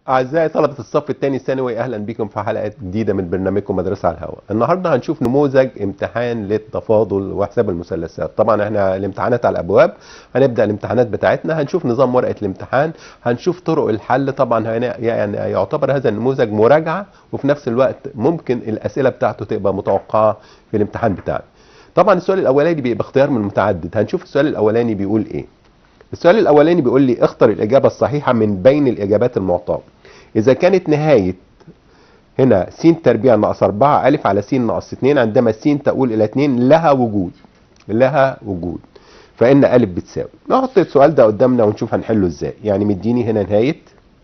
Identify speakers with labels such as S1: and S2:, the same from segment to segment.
S1: أعزائي طلبة الصف الثاني ثانوي أهلا بكم في حلقة جديدة من برنامجكم مدرسة على الهواء. النهاردة هنشوف نموذج امتحان للتفاضل وحساب المثلثات. طبعا احنا الامتحانات على الأبواب هنبدأ الامتحانات بتاعتنا هنشوف نظام ورقة الامتحان هنشوف طرق الحل طبعا هنا يعني يعتبر هذا النموذج مراجعة وفي نفس الوقت ممكن الأسئلة بتاعته تبقى متوقعة في الامتحان بتاعنا. طبعا السؤال الأولاني بيبقى اختيار من متعدد هنشوف السؤال الأولاني بيقول إيه. السؤال الأولاني بيقول لي اختر الإجابة الصحيحة من بين الإجابات المعطاة. إذا كانت نهاية هنا س تربيع ناقص 4 ألف على س ناقص 2 عندما س تؤول إلى 2 لها وجود لها وجود فإن ألف بتساوي نحط السؤال ده قدامنا ونشوف هنحله إزاي يعني مديني هنا نهاية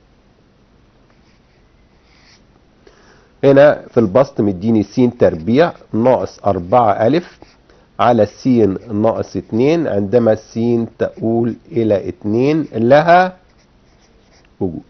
S1: هنا في البسط مديني س تربيع ناقص 4 ألف على س ناقص 2 عندما س تؤول إلى 2 لها وجود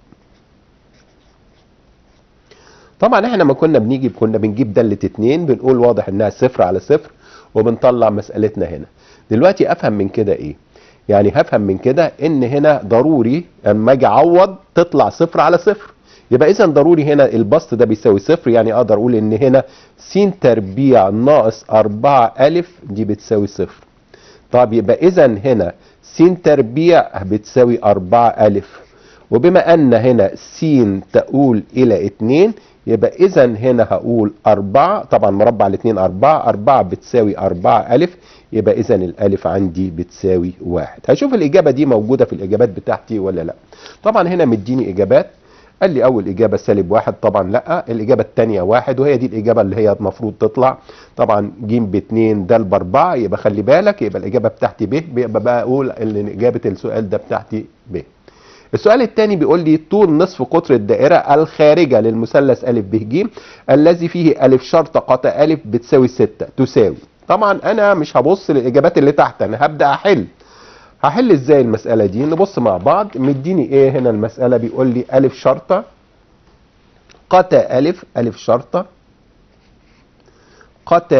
S1: طبعا احنا لما كنا بنيجي كنا بنجيب دالة اتنين بنقول واضح انها صفر على صفر وبنطلع مسألتنا هنا دلوقتي افهم من كده ايه يعني هفهم من كده ان هنا ضروري اما اجي اعوض تطلع صفر على صفر يبقى اذا ضروري هنا البسط ده بيساوي صفر يعني اقدر اقول ان هنا س تربيع ناقص 4 الف دي بتساوي صفر طب يبقى اذا هنا س تربيع بتساوي 4 الف وبما ان هنا س تؤول الى 2 يبقى اذا هنا هقول 4 طبعا مربع الاثنين 4 4 بتساوي 4 الف يبقى اذا الالف عندي بتساوي 1 هشوف الاجابه دي موجوده في الاجابات بتاعتي ولا لا طبعا هنا مديني اجابات قال لي اول اجابه سالب واحد طبعا لا الاجابه الثانيه واحد وهي دي الاجابه اللي هي المفروض تطلع طبعا ج باثنين د باربعه يبقى خلي بالك يبقى الاجابه بتاعتي ب يبقى بقول ان اجابه السؤال ده بتاعتي ب السؤال الثاني بيقول لي طول نصف قطر الدائرة الخارجة للمثلث أ ب ج الذي فيه أ شرط قط أ بتساوي 6 تساوي طبعا أنا مش هبص للإجابات اللي تحت أنا هبدأ أحل هحل إزاي المسألة دي نبص مع بعض مديني إيه هنا المسألة بيقول لي أ شرطة قط أ أ شرطة قط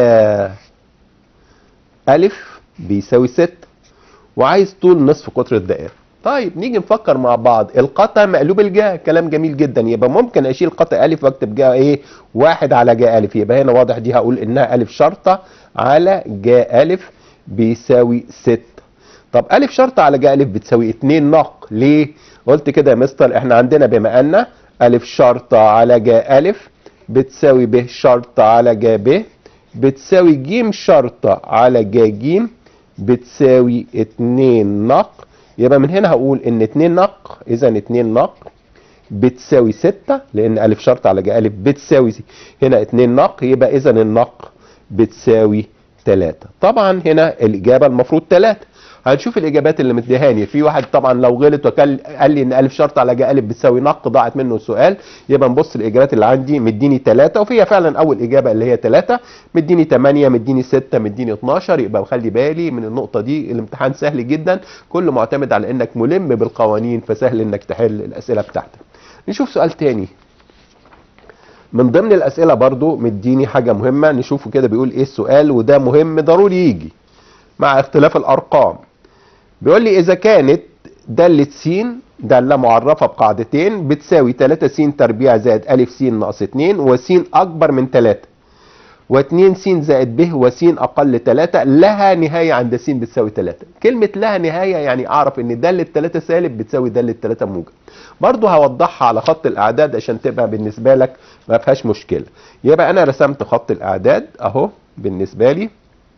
S1: أ بيساوي 6 وعايز طول نصف قطر الدائرة طيب نيجي نفكر مع بعض القطع مقلوب الجا كلام جميل جدا يبقى ممكن اشيل قطع الف واكتب جا ايه واحد على جا الف يبقى هنا واضح دي هقول انها الف شرطه على جا الف بيساوي 6 طب الف شرطه على جا الف بتساوي 2 نق ليه قلت كده يا مستر احنا عندنا بما ان الف شرطه على جا الف بتساوي ب شرطه على جا ب بتساوي ج شرطه على جا ج بتساوي 2 نق يبقى من هنا هقول ان 2 نق اذا 2 نق بتساوي 6 لان الف شرط على جا الف بتساوي هنا 2 نق يبقى اذا النق بتساوي 3 طبعا هنا الاجابه المفروض 3 هنشوف الاجابات اللي مديهاني في واحد طبعا لو غلط وقال قال لي ان الف شرط على جا الف بتساوي نق ضاعت منه السؤال يبقى نبص الاجابات اللي عندي مديني 3 وفيها فعلا اول اجابه اللي هي 3 مديني 8 مديني 6 مديني 12 يبقى خلي بالي من النقطه دي الامتحان سهل جدا كله معتمد على انك ملم بالقوانين فسهل انك تحل الاسئله بتاعتك نشوف سؤال تاني من ضمن الاسئله برضو مديني حاجه مهمه نشوفه كده بيقول ايه السؤال وده مهم ضروري يجي مع اختلاف الارقام بيقول لي اذا كانت دالة س دالة معرفة بقاعدتين بتساوي 3 س تربيع زائد أ س ناقص 2 وس أكبر من 3 و2 س زائد ب وس أقل 3 لها نهاية عند س بتساوي 3 كلمة لها نهاية يعني أعرف إن دالة 3 سالب بتساوي دالة 3 موجب برضو هوضحها على خط الأعداد عشان تبقى بالنسبة لك ما فيهاش مشكلة يبقى أنا رسمت خط الأعداد أهو بالنسبة لي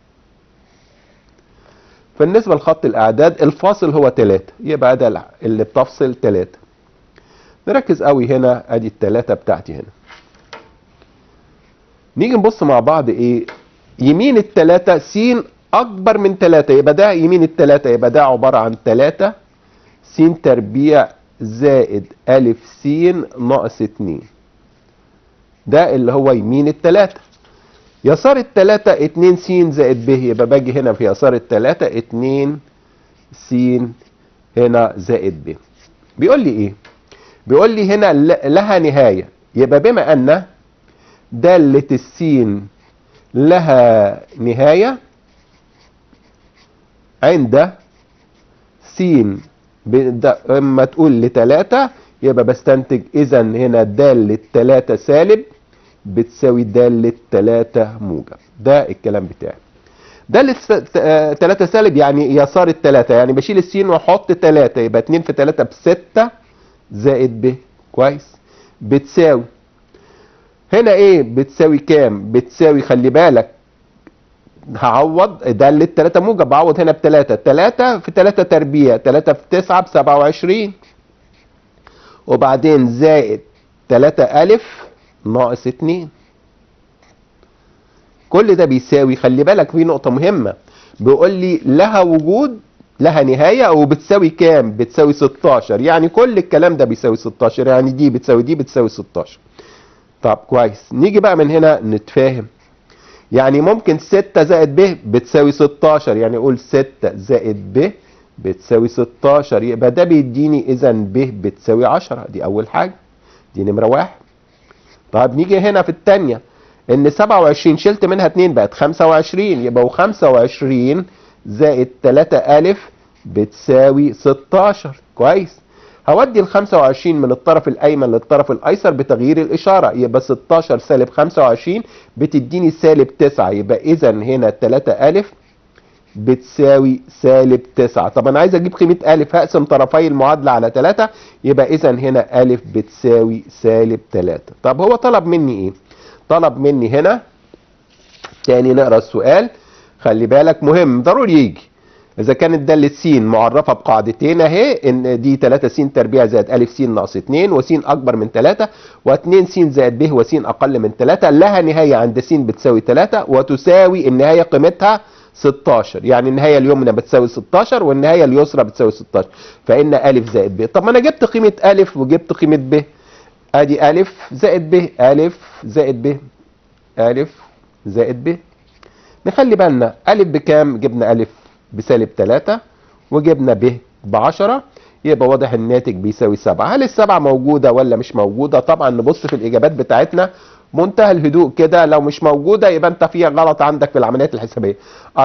S1: بالنسبة لخط الأعداد الفاصل هو 3 يبقى ده اللي بتفصل 3 نركز قوي هنا ادي التلاتة بتاعتي هنا نيجي نبص مع بعض ايه يمين التلاتة س اكبر من 3 يبقى ده يمين التلاتة يبقى ده عبارة عن 3 س تربيع زائد أ س ناقص 2 ده اللي هو يمين التلاتة يسار التلاتة 2 س زائد ب يبقى باجي هنا في يسار التلاتة 2 س هنا زائد ب بيقول لي ايه بيقول لي هنا لها نهاية يبقى بما ان دالة السين لها نهاية عند س اما تقول لتلاتة يبقى بستنتج اذا هنا دالة 3 سالب بتساوي دالة 3 موجب ده الكلام بتاعي دالة 3 سالب يعني يسار التلاتة يعني بشيل السين واحط 3 يبقى 2 في 3 ب 6 زائد ب كويس بتساوي هنا ايه بتساوي كام بتساوي خلي بالك هعوض دالة 3 موجب بعوض هنا ب 3 3 في 3 تربيع 3 في 9 ب 27 وبعدين زائد 3 ألف ناقص 2 كل ده بيساوي خلي بالك في نقطة مهمة بيقول لي لها وجود لها نهاية وبتساوي كام؟ بتساوي 16 يعني كل الكلام ده بيساوي 16 يعني دي بتساوي دي بتساوي 16 طب كويس نيجي بقى من هنا نتفاهم يعني ممكن 6 زائد ب بتساوي 16 يعني اقول 6 زائد ب بتساوي 16 يبقى ده بيديني اذا ب بتساوي 10 دي اول حاجة دي نمرة واحد طب نيجي هنا في الثانية ان 27 شلت منها 2 بقت 25 يبقى و25 زائد 3 ألف بتساوي 16 كويس هودي ال 25 من الطرف الأيمن للطرف الأيسر بتغيير الإشارة يبقى 16 سالب 25 بتديني سالب 9 يبقى إذا هنا 3 ألف بتساوي سالب 9 طب أنا عايز أجيب قيمة ألف هقسم طرفي المعادلة على 3 يبقى إذا هنا ألف بتساوي سالب 3 طب هو طلب مني إيه؟ طلب مني هنا تاني نقرا السؤال خلي بالك مهم ضروري يجي اذا كانت داله س معرفه بقاعدتين اهي ان دي 3 س تربيع زائد ا س ناقص 2 وس اكبر من 3 و2 س زائد ب وس اقل من 3 لها نهايه عند س بتساوي 3 وتساوي النهايه قيمتها 16 يعني النهايه اليمنى بتساوي 16 والنهايه اليسرى بتساوي 16 فان ا زائد ب طب ما انا جبت قيمه ا وجبت قيمه ب ادي ا زائد ب ا زائد ب ا زائد ب نخلي بالنا ا بكام جبنا ا بسالب 3 وجبنا ب ب 10 يبقى واضح الناتج بيساوي 7 هل السبعة موجودة ولا مش موجودة طبعا نبص في الإجابات بتاعتنا منتهى الهدوء كده لو مش موجودة يبقى انت فيها غلط عندك في العمليات الحسابية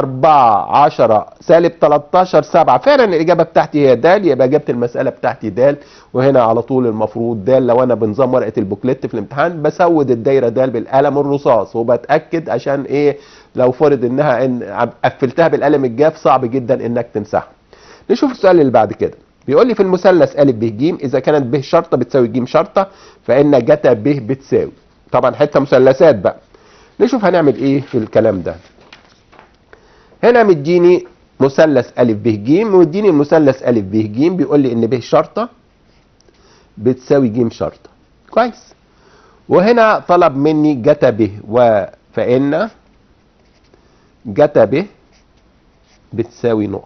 S1: 4 10 سالب 13 7 فعلا الإجابة بتاعتي هي د يبقى جبت المسألة بتاعتي د وهنا على طول المفروض د لو أنا بنظام ورقة البوكلت في الامتحان بسود الدايرة د بالقلم الرصاص وبتأكد عشان إيه لو فرض إنها إن قفلتها بالقلم الجاف صعب جدا إنك تمسحها نشوف السؤال اللي بعد كده بيقول لي في المثلث ا ب ج اذا كانت ب شرطه بتساوي ج شرطه فان جتا ب بتساوي طبعا حته مثلثات بقى نشوف هنعمل ايه في الكلام ده هنا مديني مثلث ا ب ج ومديني المثلث ا ب ج بيقول لي ان ب شرطه بتساوي ج شرطه كويس وهنا طلب مني جتا ب وفان جتا ب بتساوي نقط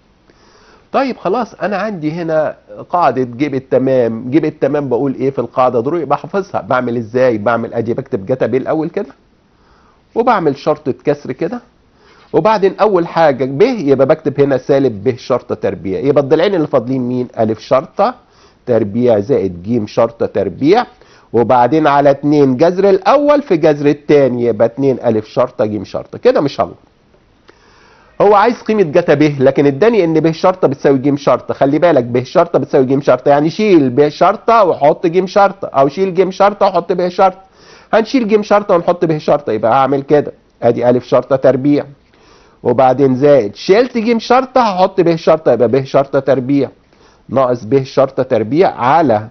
S1: طيب خلاص انا عندي هنا قاعده جيب التمام جيب التمام بقول ايه في القاعده ضروري بحفظها بعمل ازاي بعمل ادي بكتب جتا ب الاول كده وبعمل شرطه كسر كده وبعدين اول حاجه ب يبقى بكتب هنا سالب ب شرطه تربيع يبقى الضلعين اللي فاضلين مين الف شرطه تربيع زائد ج شرطه تربيع وبعدين على 2 جذر الاول في جذر الثاني يبقى 2 الف شرطه ج شرطه كده مش هغلط هو عايز قيمة جتا ب لكن اداني ان ب شرطة بتساوي ج شرطة خلي بالك ب شرطة بتساوي ج شرطة يعني شيل ب شرطة وحط ج شرطة او شيل ج شرطة وحط ب شرطة هنشيل ج شرطة ونحط ب شرطة يبقى هعمل كده ادي الف شرطة تربيع وبعدين زائد شلت ج شرطة هحط ب شرطة يبقى ب شرطة تربيع ناقص ب شرطة تربيع على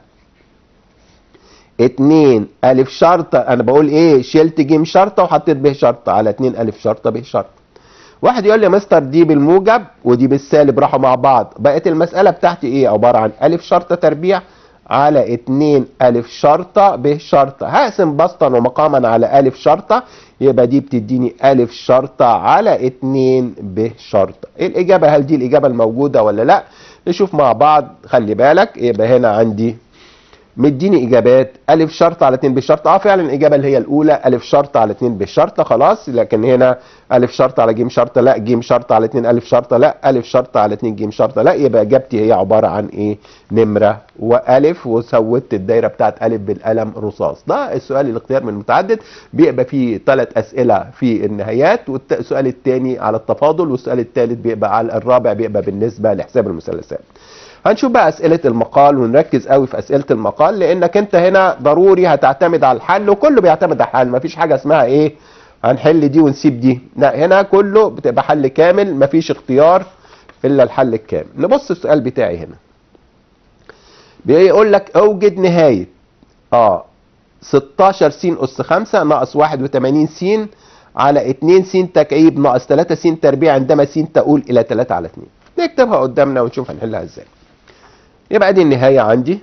S1: اتنين الف شرطة انا بقول ايه شلت ج شرطة وحطيت ب شرطة على اتنين الف شرطة ب شرطة واحد يقول لي يا مستر دي بالموجب ودي بالسالب راحوا مع بعض بقت المسألة بتاعتي ايه عبارة عن ألف شرطة تربيع على اتنين ألف شرطة ب شرطة هقسم بسطا ومقاما على ألف شرطة يبقى دي بتديني ألف شرطة على اتنين ب شرطة الإجابة هل دي الإجابة الموجودة ولا لا نشوف مع بعض خلي بالك يبقى هنا عندي مديني اجابات الف شرطه على 2 بالشرطه اه فعلا الاجابه اللي هي الاولى الف شرطه على 2 بالشرطه خلاص لكن هنا الف شرطه على ج شرطه لا ج شرطه على 2 الف شرطه لا الف شرطه على 2 ج شرطه لا يبقى اجابتي هي عباره عن ايه نمره والف وسودت الدايره بتاعت الف بالقلم رصاص ده السؤال الاختيار من المتعدد بيبقى فيه ثلاث اسئله في النهايات والسؤال الثاني على التفاضل والسؤال الثالث بيبقى على الرابع بيبقى بالنسبه لحساب المثلثات هنشوف بقى اسئله المقال ونركز قوي في اسئله المقال لانك انت هنا ضروري هتعتمد على الحل وكله بيعتمد على الحل مفيش حاجه اسمها ايه هنحل دي ونسيب دي لا هنا كله بتبقى حل كامل مفيش اختيار الا الحل الكامل نبص السؤال بتاعي هنا بيقول لك اوجد نهايه اه 16 س اس 5 ناقص 81 س على 2 س تكعيب ناقص 3 س تربيع عندما س تقول الى 3 على 2 نكتبها قدامنا ونشوف هنحلها ازاي يبقى دي النهايه عندي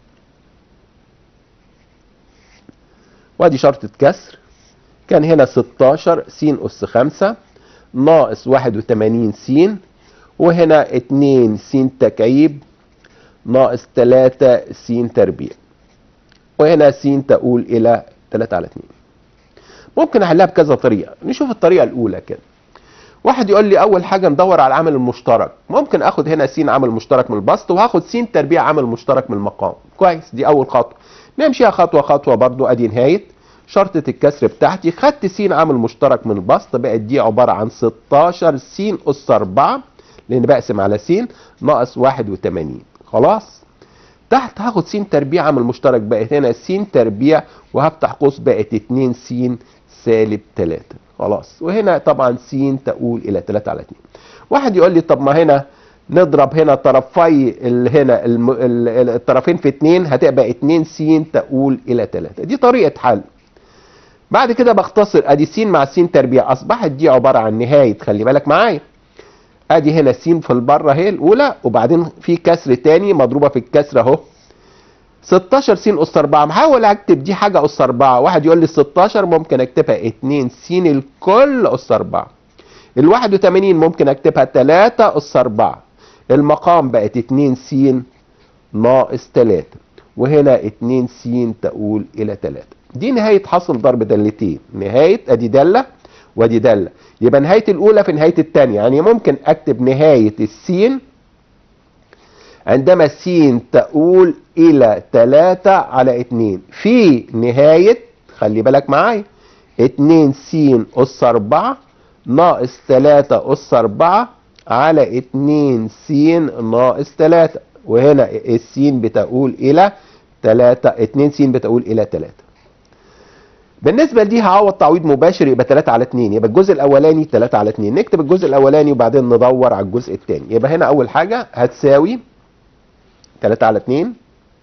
S1: وادي شرطة كسر كان هنا 16 س أس 5 ناقص 81 س وهنا 2 س تكعيب ناقص 3 س تربيع وهنا س تقول إلى 3 على 2 ممكن أحلها بكذا طريقة نشوف الطريقة الأولى كده واحد يقول لي أول حاجة ندور على العامل المشترك ممكن آخد هنا س عامل مشترك من البسط وهاخد س تربيع عامل مشترك من المقام كويس دي أول خطوة نمشيها خطوة خطوة برضو أدي نهاية شرطة الكسر بتاعتي خدت س عامل مشترك من البسط بقت دي عبارة عن 16 س أس 4 لأن بقسم على س ناقص 81 خلاص تحت هاخد س تربيع عامل مشترك بقت هنا س تربيع وهفتح قوس بقت 2 س سالب 3 خلاص وهنا طبعا س تقول إلى 3 على 2 واحد يقول لي طب ما هنا نضرب هنا طرفي ال هنا الم... ال... الطرفين في 2 هتبقى 2 س تقول إلى 3 دي طريقة حل بعد كده بختصر ادي س مع س تربيع اصبحت دي عباره عن نهايه خلي بالك معايا ادي هنا س في البره اهي الاولى وبعدين في كسر تاني مضروبه في الكسر اهو 16 س اس 4 محاول اكتب دي حاجه اس 4 واحد يقول لي 16 ممكن اكتبها 2 س الكل اس 4 ال 81 ممكن اكتبها 3 اس 4 المقام بقت 2 س ناقص 3 وهنا 2 س تقول الى 3 دي نهاية حصل ضرب دالتين نهاية ادي دالة وادي دالة يبقى نهاية الاولى في نهاية الثانية يعني ممكن اكتب نهاية السين عندما السين تقول الى 3 على 2 في نهاية خلي بالك معايا 2 س اس 4 ناقص 3 اس 4 على 2 س ناقص 3 وهنا السين بتقول الى 3 2 س بتقول الى 3 بالنسبه لدي هعوض تعويض مباشر يبقى 3 على 2 يبقى الجزء الاولاني 3 على 2 نكتب الجزء الاولاني وبعدين ندور على الجزء الثاني يبقى هنا اول حاجه هتساوي 3 على 2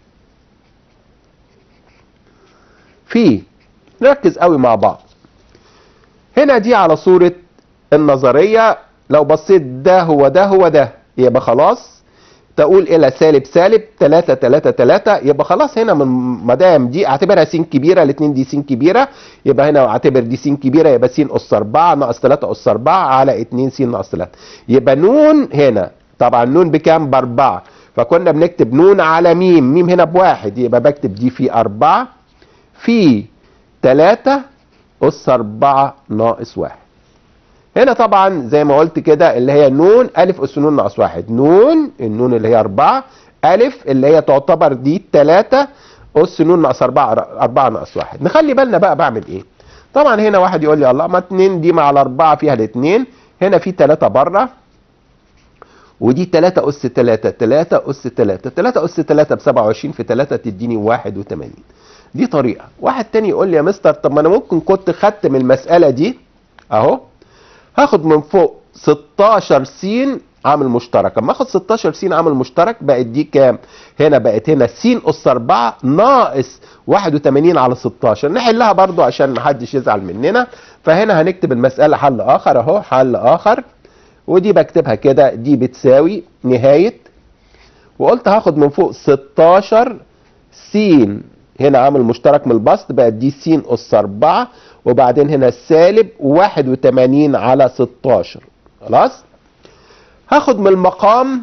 S1: في نركز قوي مع بعض هنا دي على صوره النظريه لو بصيت ده هو ده هو ده يبقى خلاص تقول الى سالب سالب 3 3 3 يبقى خلاص هنا من ما دام دي اعتبرها س كبيره الاثنين دي س كبيره يبقى هنا اعتبر دي س كبيره يبقى س اس 4 ناقص 3 اس 4 على 2 س ناقص 3 يبقى نون هنا طبعا نون بكام باربعه فكنا بنكتب نون على ميم ميم هنا بواحد يبقى بكتب دي في 4 في 3 اس 4 ناقص 1 هنا طبعا زي ما قلت كده اللي هي نون الف اس نون ناقص واحد نون النون اللي هي اربعة الف اللي هي تعتبر دي تلاتة اس نون ناقص اربعة اربعة ناقص واحد نخلي بالنا بقى بعمل ايه طبعا هنا واحد يقول لي الله ما اتنين دي مع الاربعة فيها الاتنين هنا في تلاتة بره ودي تلاتة اس تلاتة تلاتة اس تلاتة تلاتة اس تلاتة بسبعة وعشرين في تلاتة تديني واحد وتمانين دي طريقة واحد تاني يقول لي يا مستر طب ما انا ممكن كنت خدت من المسألة دي اهو هاخد من فوق 16 س عامل مشترك اما اخد 16 س عامل مشترك بقت دي كام هنا بقت هنا س اس 4 ناقص 81 على 16 نحلها برضو عشان محدش يزعل مننا فهنا هنكتب المسألة حل اخر اهو حل اخر ودي بكتبها كده دي بتساوي نهاية وقلت هاخد من فوق 16 س هنا عامل مشترك من البسط بقت دي س اس 4 وبعدين هنا السالب 81 على 16 خلاص هاخد من المقام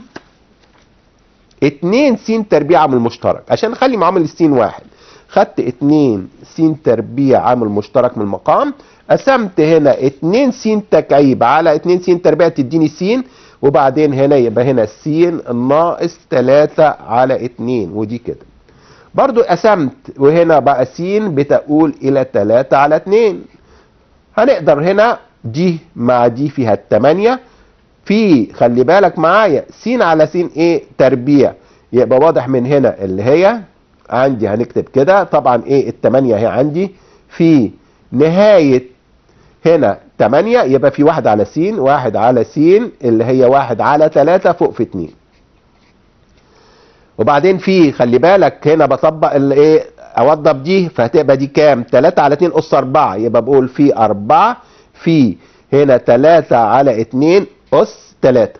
S1: 2 س تربيع عامل مشترك عشان نخلي معامل السين واحد خدت 2 س تربيع عامل مشترك من المقام قسمت هنا 2 س تكعيب على 2 س تربيع تديني س وبعدين هنا يبقى هنا س ناقص 3 على 2 ودي كده برضو قسمت وهنا بقى س بتقول الى 3 على 2 هنقدر هنا دي مع دي فيها التمانية في خلي بالك معايا س على س ايه تربيع يبقى واضح من هنا اللي هي عندي هنكتب كده طبعا ايه التمانية هي عندي في نهاية هنا تمانية يبقى في واحد على س واحد على س اللي هي واحد على تلاتة فوق في اتنين وبعدين في خلي بالك هنا بطبق الايه اوضب دي فهتبقى دي كام 3 على 2 اس 4 يبقى بقول في 4 في هنا 3 على 2 اس 3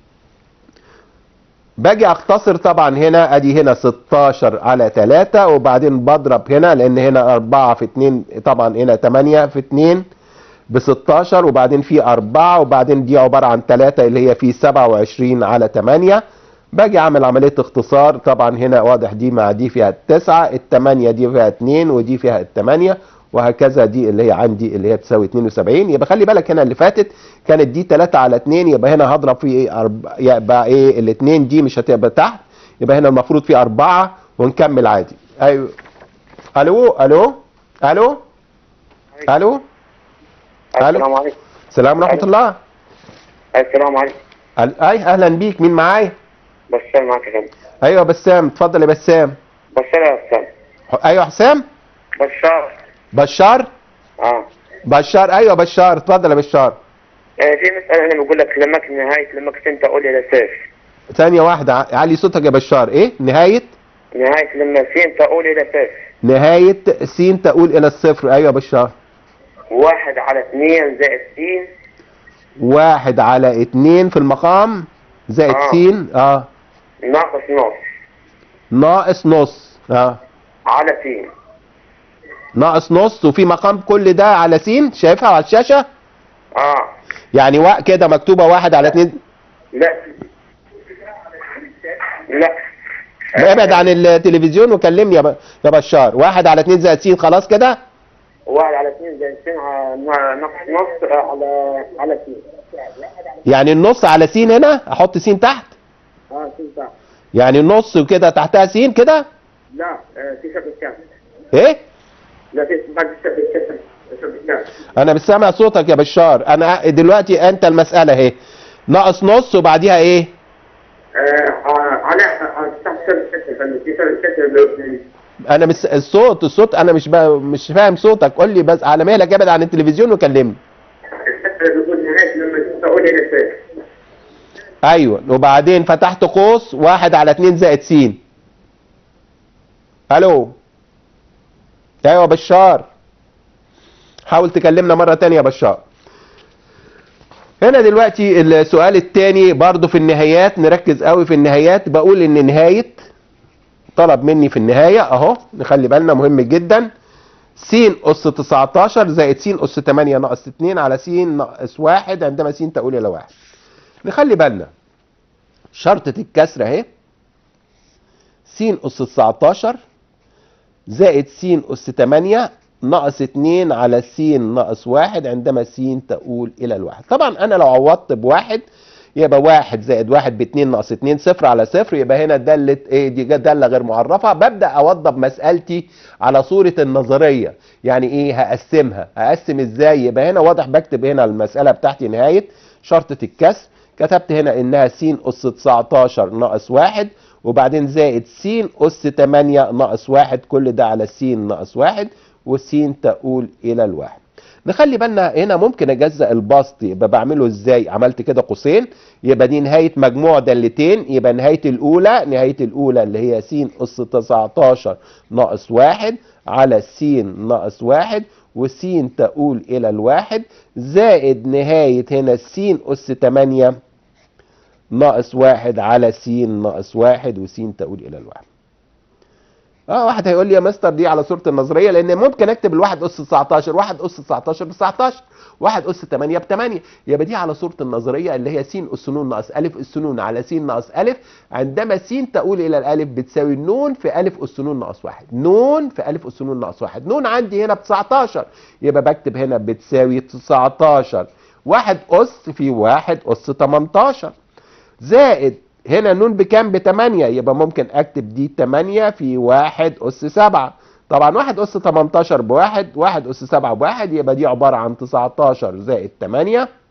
S1: باجي اختصر طبعا هنا ادي هنا 16 على 3 وبعدين بضرب هنا لان هنا 4 في 2 طبعا هنا 8 في 2 ب 16 وبعدين في 4 وبعدين دي عباره عن 3 اللي هي في 27 على 8 باجي اعمل عمليه اختصار طبعا هنا واضح دي مع دي فيها التسعة التمانية دي فيها اتنين ودي فيها التمانية وهكذا دي اللي هي عندي اللي هي تساوي 72 يبقى خلي بالك هنا اللي فاتت كانت دي 3 على 2 يبقى هنا هضرب في ايه أرب... يبقى ايه الاثنين دي مش هتبقى تحت يبقى هنا المفروض في 4 ونكمل عادي ايوه الو الو الو الو
S2: السلام عليكم
S1: السلام ورحمه الله
S2: السلام عليكم
S1: ال- اي اهلا بيك مين معايا
S2: بسام معك يا فندم
S1: ايوه بسام اتفضل يا بسام
S2: بشار يا بسام
S1: ح- ايوه حسام
S2: بشار
S1: بشار
S2: اه
S1: بشار ايوه بشار اتفضل يا بشار
S2: آه، في مسألة أنا بقول لك لمك نهاية لمك أنت قول إلى سيف
S1: ثانيه واحده ع- علي صوتك يا بشار ايه نهايه
S2: نهاية لما سين تقول إلى سيف
S1: نهايه س تقول الى الصفر ايوه يا بشار
S2: واحد على اثنين زائد سين
S1: واحد على اتنين في المقام زائد
S2: آه.
S1: س اه
S2: ناقص نص
S1: ناقص نص اه
S2: على سين
S1: ناقص نص وفي مقام كل ده على س شايفها على الشاشه
S2: اه
S1: يعني وا- كده مكتوبه واحد على اتنين
S2: لا لا
S1: ابعد عن التلفزيون وكلمني يا ب- يا بشار واحد على اتنين زائد س خلاص كده
S2: واحد على اثنين زائد سين على ناقص نص آه، على على سين
S1: يعني النص على س هنا احط س تحت
S2: اه سين صح
S1: يعني النص وكده تحتها س كده
S2: لا آه، في شكل كام
S1: ايه
S2: لا في بعد شكل كام شكل كام
S1: انا مش سامع صوتك يا بشار انا دلوقتي انت المساله اهي ناقص نص وبعديها ايه
S2: على تحت شكل كام في شكل كام
S1: انا مش الصوت الصوت انا مش ب... مش فاهم صوتك قول لي بس على مهلك ابعد عن التلفزيون وكلمني
S2: بيقول نهاية لما تقول إلى سيف
S1: ايوه وبعدين فتحت قوس واحد على اتنين زائد س الو ايوه يا بشار حاول تكلمنا مره تانية يا بشار هنا دلوقتي السؤال التاني برضو في النهايات نركز قوي في النهايات بقول ان نهايه طلب مني في النهايه اهو نخلي بالنا مهم جدا س اس 19 زائد س اس 8 ناقص 2 على س ناقص 1 عندما س تقول الى 1 نخلي بالنا شرطة الكسر اهي س أس 19 زائد س أس 8 ناقص 2 على س ناقص 1 عندما س تقول إلى الواحد طبعا أنا لو عوضت بواحد يبقى واحد زائد واحد باتنين ناقص اتنين صفر على صفر يبقى هنا دالة ايه دي دالة غير معرفة ببدأ اوضب مسألتي على صورة النظرية يعني ايه هقسمها هقسم ازاي يبقى هنا واضح بكتب هنا المسألة بتاعتي نهاية شرطة الكسر كتبت هنا انها س اس 19 ناقص واحد وبعدين زائد س اس 8 ناقص واحد كل ده على س ناقص واحد وس تقول الى الواحد نخلي بالنا هنا ممكن اجزأ البسط يبقى بعمله ازاي عملت كده قوسين يبقى دي نهاية مجموع دالتين يبقى نهاية الاولى نهاية الاولى اللي هي س اس 19 ناقص واحد على س ناقص واحد وس تقول الى الواحد زائد نهاية هنا س اس 8 ناقص واحد على س ناقص واحد وس تقول الى الواحد اه واحد هيقول لي يا مستر دي على صوره النظريه لان ممكن اكتب الواحد اس 19 واحد اس 19 ب 19 واحد اس 8 ب 8 يبقى دي على صوره النظريه اللي هي س اس ن ناقص الف اس ن على س ناقص الف عندما س تقول الى الالف بتساوي ن في الف اس ن ناقص واحد ن في الف اس ن ناقص واحد ن عندي هنا ب 19 يبقى بكتب هنا بتساوي 19 واحد اس في واحد اس 18 زائد هنا نون بكام ب 8 يبقى ممكن اكتب دي 8 في 1 اس 7 طبعا 1 اس 18 بواحد 1 اس 7 بواحد يبقى دي عباره عن 19 زائد 8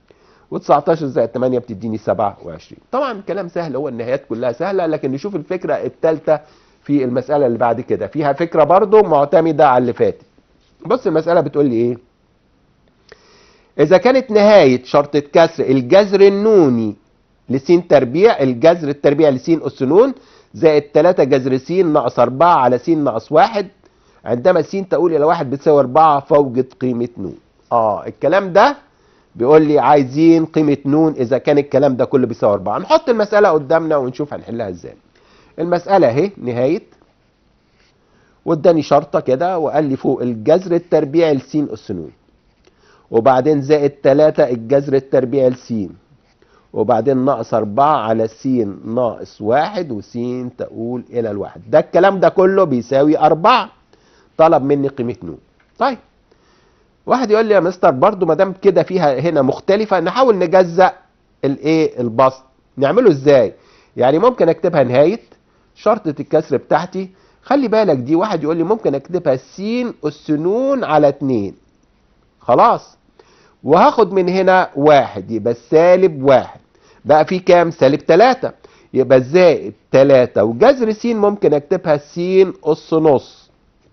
S1: و19 زائد 8 بتديني 27 طبعا الكلام سهل هو النهايات كلها سهله لكن نشوف الفكره الثالثه في المساله اللي بعد كده فيها فكره برضو معتمده على اللي فاتت بص المساله بتقول لي ايه اذا كانت نهايه شرطه كسر الجذر النوني لس تربيع الجذر التربيع لس اس ن زائد 3 جذر س ناقص 4 على س ناقص 1 عندما س تقول الى 1 بتساوي 4 فوجد قيمه ن اه الكلام ده بيقول لي عايزين قيمه ن اذا كان الكلام ده كله بيساوي 4 نحط المساله قدامنا ونشوف هنحلها ازاي المساله اهي نهايه واداني شرطه كده وقال لي فوق الجذر التربيعي لس اس ن وبعدين زائد 3 الجذر التربيعي لس وبعدين ناقص 4 على س ناقص 1 وس تقول الى الواحد ده الكلام ده كله بيساوي 4 طلب مني قيمه ن طيب واحد يقول لي يا مستر برضو ما دام كده فيها هنا مختلفه نحاول نجزأ الايه البسط نعمله ازاي يعني ممكن اكتبها نهايه شرطه الكسر بتاعتي خلي بالك دي واحد يقول لي ممكن اكتبها س اس ن على 2 خلاص وهاخد من هنا واحد يبقى سالب واحد بقى في كام سالب تلاتة يبقى زائد تلاتة وجذر س ممكن اكتبها س اس نص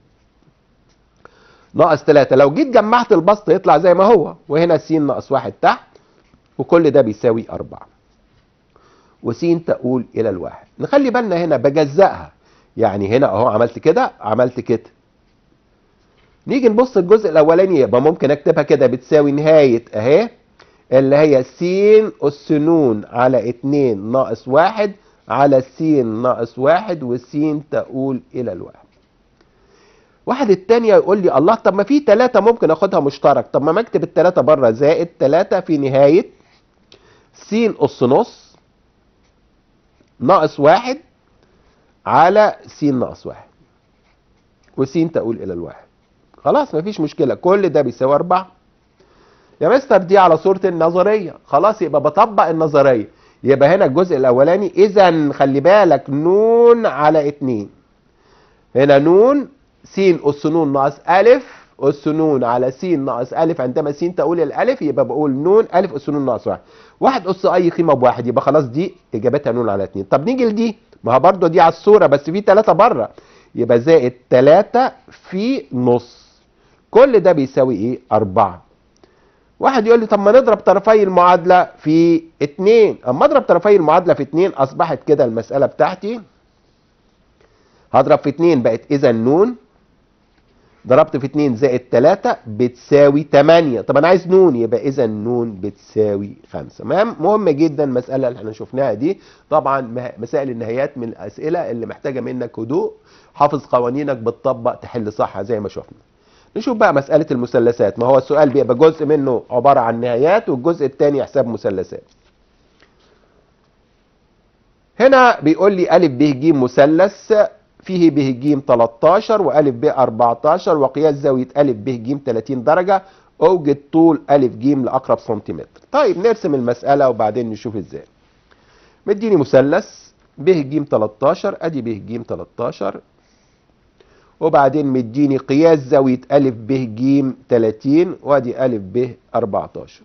S1: ناقص تلاتة لو جيت جمعت البسط يطلع زي ما هو وهنا س ناقص واحد تحت وكل ده بيساوي أربعة وس تقول إلى الواحد نخلي بالنا هنا بجزأها يعني هنا أهو عملت كده عملت كده نيجي نبص الجزء الاولاني يبقى ممكن اكتبها كده بتساوي نهايه اهي اللي هي س اس ن على 2 ناقص 1 على س ناقص 1 وس تقول الى الواحد واحد التانية يقول لي الله طب ما في تلاتة ممكن اخدها مشترك طب ما اكتب التلاتة بره زائد تلاتة في نهاية س اس نص ناقص واحد على س ناقص واحد وس تقول الى الواحد خلاص مفيش مشكله كل ده بيساوي 4 يا مستر دي على صوره النظريه خلاص يبقى بطبق النظريه يبقى هنا الجزء الاولاني اذا خلي بالك ن على 2 هنا ن س اس ن ناقص ا اس ن على س ناقص ا عندما س تقول الالف يبقى بقول ن ا اس ن ناقص 1 واحد اس اي قيمه بواحد يبقى خلاص دي اجابتها ن على 2 طب نيجي لدي ما هو برضه دي على الصوره بس في 3 بره يبقى زائد 3 في نص كل ده بيساوي ايه 4 واحد يقول لي طب ما نضرب طرفي المعادله في 2 اما اضرب طرفي المعادله في 2 اصبحت كده المساله بتاعتي هضرب في 2 بقت اذا ن ضربت في 2 زائد 3 بتساوي 8 طب انا عايز ن يبقى اذا ن بتساوي 5 مهم جدا المساله اللي احنا شفناها دي طبعا مسائل النهايات من الاسئله اللي محتاجه منك هدوء حافظ قوانينك بتطبق تحل صح زي ما شفنا نشوف بقى مسألة المثلثات ما هو السؤال بيبقى جزء منه عبارة عن نهايات والجزء الثاني حساب مثلثات هنا بيقول لي أ ب ج مثلث فيه ب ج 13 وأ ب 14 وقياس زاوية أ ب ج 30 درجة أوجد طول أ ج لأقرب سنتيمتر طيب نرسم المسألة وبعدين نشوف ازاي مديني مثلث ب ج 13 ادي ب ج 13 وبعدين مديني قياس زاوية أ ب ج 30 وادي أ ب 14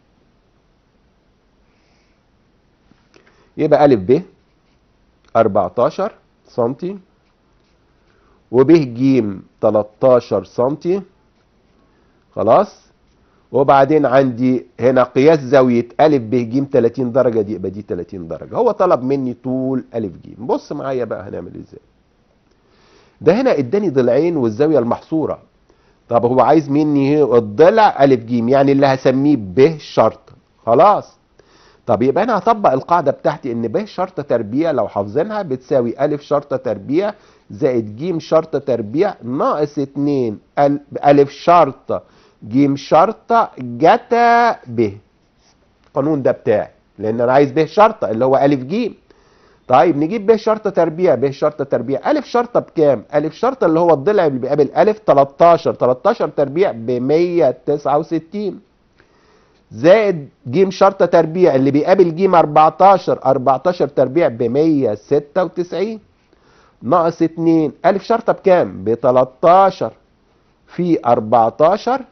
S1: يبقى أ ب 14 سنتي وب ج 13 سنتي خلاص وبعدين عندي هنا قياس زاوية أ ب ج 30 درجة دي يبقى دي 30 درجة هو طلب مني طول أ ج بص معايا بقى هنعمل ازاي ده هنا اداني ضلعين والزاويه المحصوره طب هو عايز مني الضلع ا ج يعني اللي هسميه ب شرط خلاص طب يبقى انا هطبق القاعده بتاعتي ان ب شرط تربيع لو حافظينها بتساوي ا شرط تربيع زائد ج شرط تربيع ناقص 2 ا شرط ج شرط جتا ب القانون ده بتاعي لان انا عايز ب شرطه اللي هو ا ج طيب نجيب ب شرطه تربيع ب شرطه تربيع ا شرطه بكام ا شرطه اللي هو الضلع اللي بيقابل ا 13 13 تربيع ب 169 زائد ج شرطه تربيع اللي بيقابل ج 14 14 تربيع ب 196 ناقص 2 ا شرطه بكام ب 13 في 14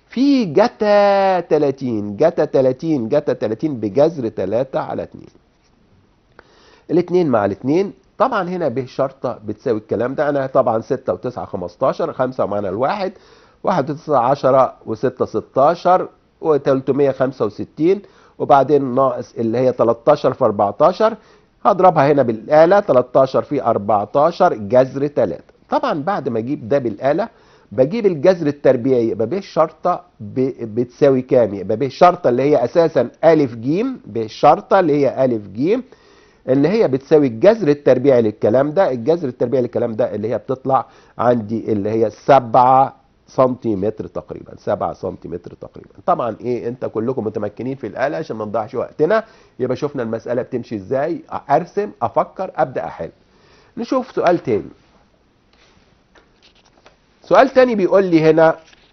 S1: في جتا 30 جتا 30 جتا 30 بجذر 3 على 2 الاثنين مع الاثنين طبعا هنا ب شرطة بتساوي الكلام ده انا طبعا 6 و9 15 5 ومعنا الواحد 1 و9 10 و6 16 و365 وبعدين ناقص اللي هي 13 في 14 هضربها هنا بالآلة 13 في 14 جذر 3 طبعا بعد ما اجيب ده بالآلة بجيب الجذر التربيعي يبقى ب شرطة ب- بتساوي كام يبقى ب شرطة اللي هي اساسا ألف جيم ب شرطة اللي هي ألف جيم اللي هي بتساوي الجذر التربيعي للكلام ده الجذر التربيعي للكلام ده اللي هي بتطلع عندي اللي هي 7 سنتيمتر تقريبا 7 سنتيمتر تقريبا طبعا ايه انت كلكم متمكنين في الآلة عشان ما نضيعش وقتنا يبقى شفنا المسألة بتمشي ازاي ارسم افكر ابدأ احل نشوف سؤال تاني سؤال تاني بيقول لي هنا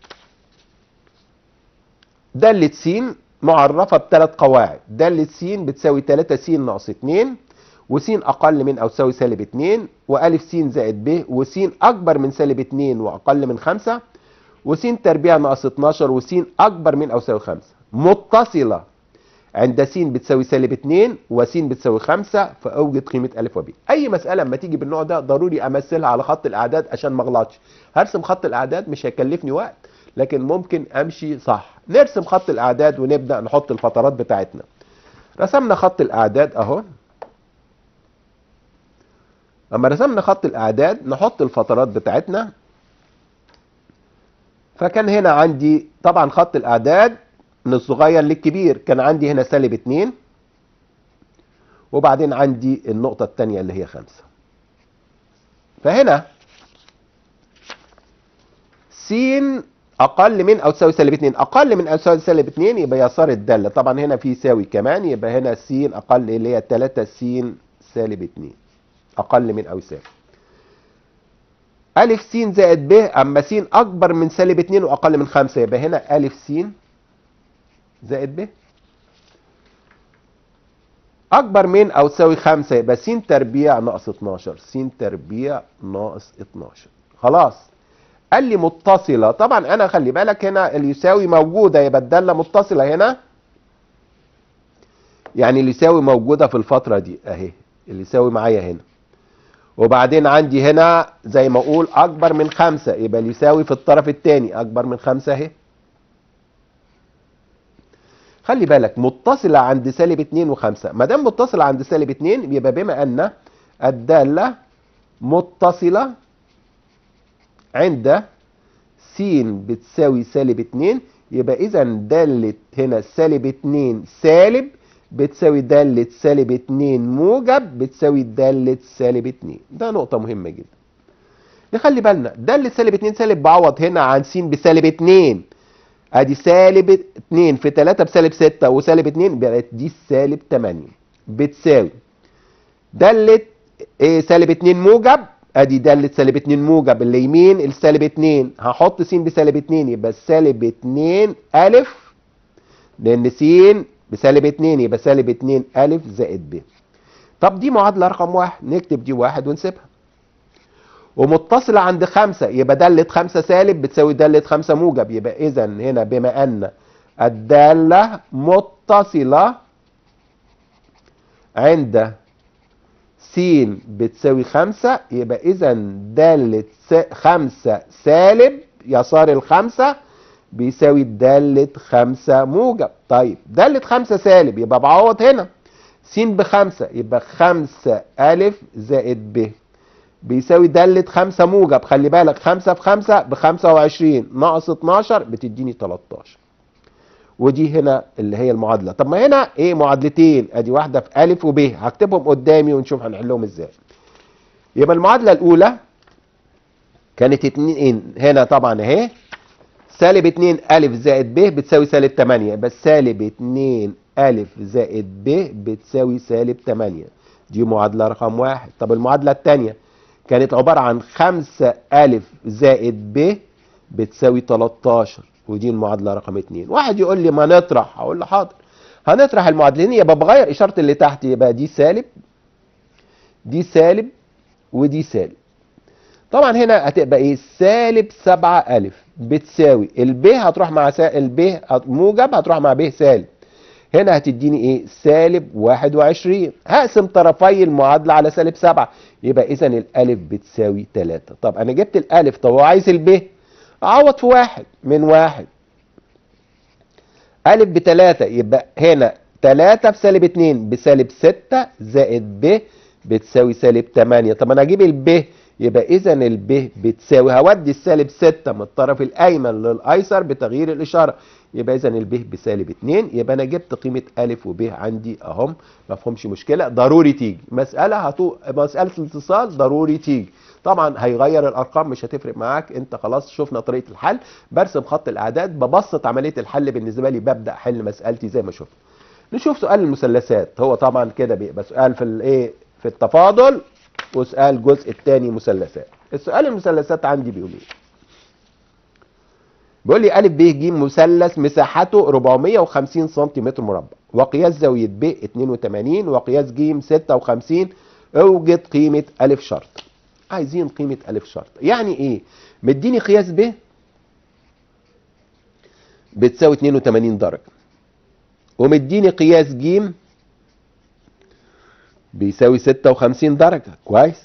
S1: دالة س معرفة بثلاث قواعد دالة س بتساوي 3 س ناقص 2 وس أقل من أو تساوي سالب 2 وألف س زائد ب وس أكبر من سالب 2 وأقل من 5 وس تربيع ناقص 12 وس أكبر من أو تساوي 5 متصلة عند س بتساوي سالب 2 وس بتساوي 5 فأوجد قيمة أ وب أي مسألة لما تيجي بالنوع ده ضروري أمثلها على خط الأعداد عشان ما أغلطش هرسم خط الأعداد مش هيكلفني وقت لكن ممكن أمشي صح نرسم خط الأعداد ونبدأ نحط الفترات بتاعتنا رسمنا خط الأعداد أهو اما رسمنا خط الاعداد نحط الفترات بتاعتنا فكان هنا عندي طبعا خط الاعداد من الصغير للكبير كان عندي هنا سالب 2 وبعدين عندي النقطة الثانية اللي هي 5 فهنا س اقل من او تساوي سالب 2 اقل من او تساوي سالب 2 يبقى يسار الدالة طبعا هنا في يساوي كمان يبقى هنا س اقل اللي هي 3 س سالب 2 اقل من او يساوي ألف س زائد ب أما س أكبر من سالب 2 وأقل من 5 يبقى هنا ألف س زائد ب أكبر من أو تساوي 5 يبقى س تربيع ناقص 12 س تربيع ناقص 12 خلاص قال لي متصلة طبعا أنا خلي بالك هنا اللي يساوي موجودة يبقى الدالة متصلة هنا يعني اللي يساوي موجودة في الفترة دي أهي اللي يساوي معايا هنا وبعدين عندي هنا زي ما اقول اكبر من خمسة يبقى اللي يساوي في الطرف الثاني اكبر من خمسة اهي خلي بالك متصلة عند سالب 2 و5 ما دام متصلة عند سالب 2 يبقى بما ان الدالة متصلة عند س بتساوي سالب 2 يبقى اذا دالة هنا سالب 2 سالب بتساوي دالة سالب 2 موجب بتساوي دالة سالب 2 ده نقطة مهمة جدا نخلي بالنا دالة سالب 2 سالب بعوض هنا عن س بسالب 2 ادي سالب 2 في 3 بسالب 6 وسالب 2 بقت دي سالب 8 بتساوي دالة ايه سالب 2 موجب ادي دالة سالب 2 موجب اللي يمين السالب 2 هحط س بسالب 2 يبقى سالب 2 الف لان س بسالب 2 يبقى سالب 2 أ زائد ب. طب دي معادلة رقم واحد نكتب دي واحد ونسيبها. ومتصلة عند خمسة يبقى دالة خمسة سالب بتساوي دالة خمسة موجب يبقى إذا هنا بما أن الدالة متصلة عند س بتساوي خمسة يبقى إذا دالة خمسة سالب يسار الخمسة بيساوي دالة خمسة موجب طيب دالة خمسة سالب يبقى بعوض هنا س بخمسة يبقى خمسة ألف زائد ب بيساوي دالة خمسة موجب خلي بالك خمسة في خمسة بخمسة وعشرين ناقص اتناشر بتديني تلاتاشر ودي هنا اللي هي المعادلة طب ما هنا ايه معادلتين ادي واحدة في ألف وب هكتبهم قدامي ونشوف هنحلهم ازاي يبقى المعادلة الأولى كانت اتنين هنا طبعا اهي سالب 2 ألف زائد ب بتساوي سالب 8 يبقى سالب 2 ألف زائد ب بتساوي سالب 8 دي معادلة رقم واحد طب المعادلة الثانية كانت عبارة عن 5 ألف زائد ب بتساوي 13 ودي المعادلة رقم 2 واحد يقول لي ما نطرح هقول له حاضر هنطرح المعادلتين يبقى بغير إشارة اللي تحت يبقى دي سالب دي سالب ودي سالب طبعا هنا هتبقى ايه سالب 7 ألف بتساوي الب هتروح مع سا... الب موجب هتروح مع ب سالب هنا هتديني ايه سالب 21 هقسم طرفي المعادله على سالب 7 يبقى اذا الالف بتساوي 3 طب انا جبت الالف طب هو عايز الب اعوض في واحد من واحد الف بتلاتة يبقى هنا تلاتة في سالب اتنين بسالب ستة زائد ب بتساوي سالب تمانية طب انا اجيب الب يبقى اذا الب بتساوي هودي السالب ستة من الطرف الايمن للايسر بتغيير الاشارة يبقى اذا الب بسالب اتنين يبقى انا جبت قيمة الف وب عندي اهم ما فيهمش مشكلة ضروري تيجي مسألة هتو... مسألة الاتصال ضروري تيجي طبعا هيغير الارقام مش هتفرق معاك انت خلاص شفنا طريقه الحل برسم خط الاعداد ببسط عمليه الحل بالنسبه لي ببدا احل مسالتي زي ما شفت نشوف سؤال المثلثات هو طبعا كده بيبقى سؤال في الايه في التفاضل وسؤال الجزء الثاني مثلثات السؤال المثلثات عندي بيقول ايه بيقول لي ا ب ج مثلث مساحته 450 سم مربع وقياس زاويه ب 82 وقياس ج 56 اوجد قيمه ا شرط عايزين قيمة ألف شرط يعني إيه مديني قياس ب بتساوي 82 درجة ومديني قياس ج بيساوي 56 درجة كويس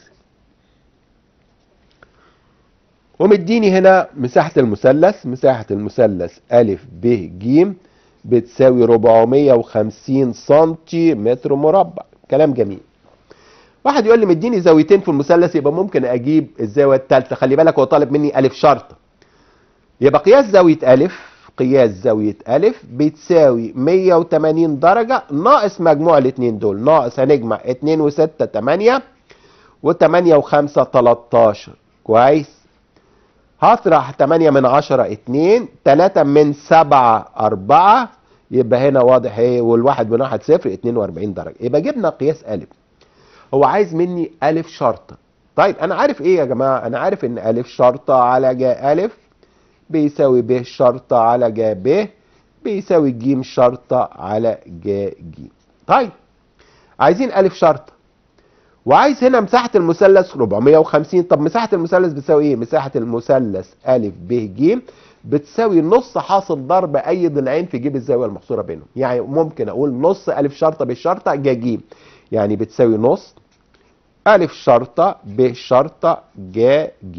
S1: ومديني هنا مساحة المثلث مساحة المثلث أ ب ج بتساوي 450 سنتيمتر مربع كلام جميل واحد يقول لي مديني زاويتين في المثلث يبقى ممكن اجيب الزاويه الثالثه خلي بالك هو طالب مني الف شرطه يبقى قياس زاويه الف قياس زاويه الف بتساوي 180 درجه ناقص مجموع الاثنين دول ناقص هنجمع 2 و6 8 و8 و5 13 كويس هطرح 8 من 10 2 3 من 7 4 يبقى هنا واضح ايه والواحد من واحد صفر 42 درجه يبقى جبنا قياس الف هو عايز مني ألف شرطة طيب أنا عارف إيه يا جماعة أنا عارف إن ألف شرطة على جا ألف بيساوي ب شرطة على جا ب بيساوي ج شرطة على جا ج طيب عايزين ألف شرطة وعايز هنا مساحة المثلث 450 طب مساحة المثلث بتساوي إيه؟ مساحة المثلث أ ب ج بتساوي نص حاصل ضرب أي ضلعين في جيب الزاوية المحصورة بينهم يعني ممكن أقول نص ألف شرطة بالشرطة جا ج يعني بتساوي نص ألف شرطة ب شرطة جا ج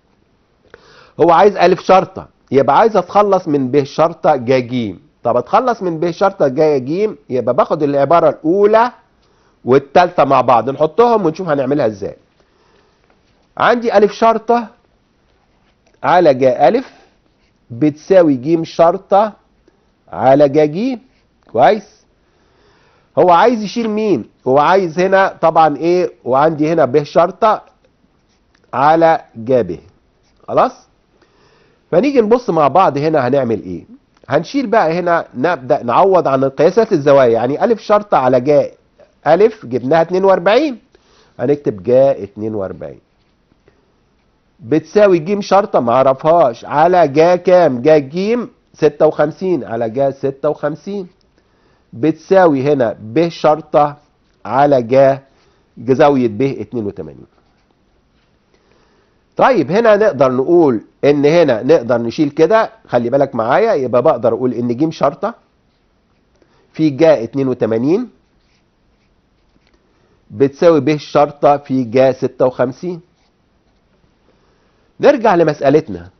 S1: هو عايز ألف شرطة يبقى عايز أتخلص من ب شرطة جا ج طب أتخلص من ب شرطة جا ج يبقى باخد العبارة الأولى والتالتة مع بعض نحطهم ونشوف هنعملها إزاي عندي ألف شرطة على جا ألف بتساوي ج شرطة على جا ج كويس هو عايز يشيل مين هو عايز هنا طبعا ايه وعندي هنا ب شرطة على ج ب خلاص فنيجي نبص مع بعض هنا هنعمل ايه هنشيل بقى هنا نبدأ نعوض عن قياسات الزوايا يعني ألف شرطة على ج ألف جبناها 42 هنكتب ج 42 بتساوي ج شرطة معرفهاش على ج كام ج ج 56 على ج 56 بتساوي هنا ب شرطة على ج زاوية ب 82 طيب هنا نقدر نقول ان هنا نقدر نشيل كده خلي بالك معايا يبقى بقدر اقول ان ج شرطة في ج 82 بتساوي ب شرطة في ج 56 نرجع لمسألتنا